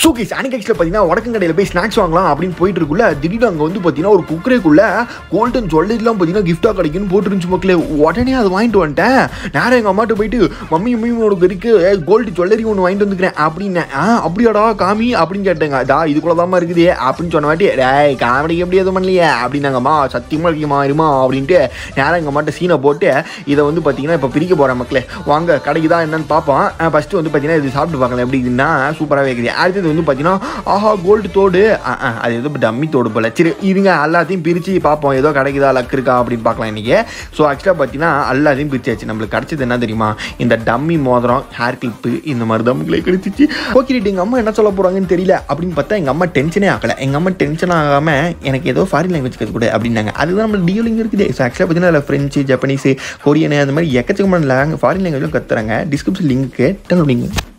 so case அனிகெக்ஸில் பார்த்தீங்கன்னா வடக்கங்கடையில் போய் snacks வாங்கலாம் அப்படின்னு போயிட்டு இருக்குள்ள திடீர்னு அங்கே வந்து பார்த்தீங்கன்னா ஒரு குக்கரேக்குள்ள கோல்டன் ஜுவல்லரிலாம் பார்த்தீங்கன்னா கிஃப்டாக கிடைக்குன்னு போட்டுருந்துச்சு மக்களே உடனே அதை வாங்கிட்டு வந்துட்டேன் நேரம் எங்கள் அம்மாட்ட போயிட்டு மம்மி மம்மி உனக்கு இருக்கு கோல்டு ஜுவல்லரி ஒன்று வாங்கிட்டு வந்துக்கிறேன் அப்படின்னேன் ஆ அப்படியாடா காமி அப்படின்னு கேட்டேங்க அதா இதுக்குள்ள தான் இருக்குது அப்படின்னு சொன்ன வாட்டி டேய் காமெடிக்கு எப்படி எதுவும் பண்ணலையே அப்படின்னாங்கம்மா சத்தியமாக இருக்குமா இருமா அப்படின்ட்டு நேரம் எங்கள் அம்மாட்ட சீனை போட்டு இதை வந்து பார்த்தீங்கன்னா இப்போ பிரிக்க போகிறேன் மக்களே வாங்க கடைக்கு தான் என்னன்னு பார்ப்போம் ஃபஸ்ட்டு வந்து பார்த்தீங்கன்னா இது சாப்பிட்டு பார்க்கலாம் எப்படி இருக்குன்னா சூப்பராகவே இருக்குது அடுத்தது வந்து பார்த்தீங்கன்னா ஆஹா கோல்டு தோடு ஆ, ஆ, அது ஏதோ டம்மி தோடு போல சரி இருங்க எல்லாத்தையும் பிரித்து பார்ப்போம் ஏதோ கிடைக்குதா லக் இருக்கா அப்படின்னு பார்க்கலாம் இன்றைக்கி ஸோ ஆக்சுவலாக பார்த்தீங்கன்னா எல்லாத்தையும் பிரிச்சாச்சு நம்மளுக்கு கிடைச்சது என்ன தெரியுமா இந்த டம்மி மோதிரம் ஹேர் கிளிப்பு இந்த மாதிரி தான் உங்களுக்கு கிடைச்சிச்சு ஓகே எங்கள் அம்மா என்ன சொல்ல போகிறாங்கன்னு தெரியல அப்படின்னு பார்த்தா எங்கள் அம்மா டென்ஷனே ஆகலை எங்கள் அம்மா டென்ஷன் ஆகாமல் எனக்கு ஏதோ ஃபாரின் லாங்குவேஜ் கற்றுக் கொடு அப்படின்னாங்க அதுதான் நம்ம டியூலிங் இருக்குது ஸோ ஆக்சுவலாக பார்த்தீங்கன்னா அதில் ஃப்ரெஞ்சு ஜப்பனீஸு கொரியனு அந்த மாதிரி எக்கச்சக்கமான லாங் ஃபாரின் லாங்குவேஜும் கற்றுறாங்க டிஸ்கிரிப்ஷன் லிங்க்கு டவுன்லோடிங்க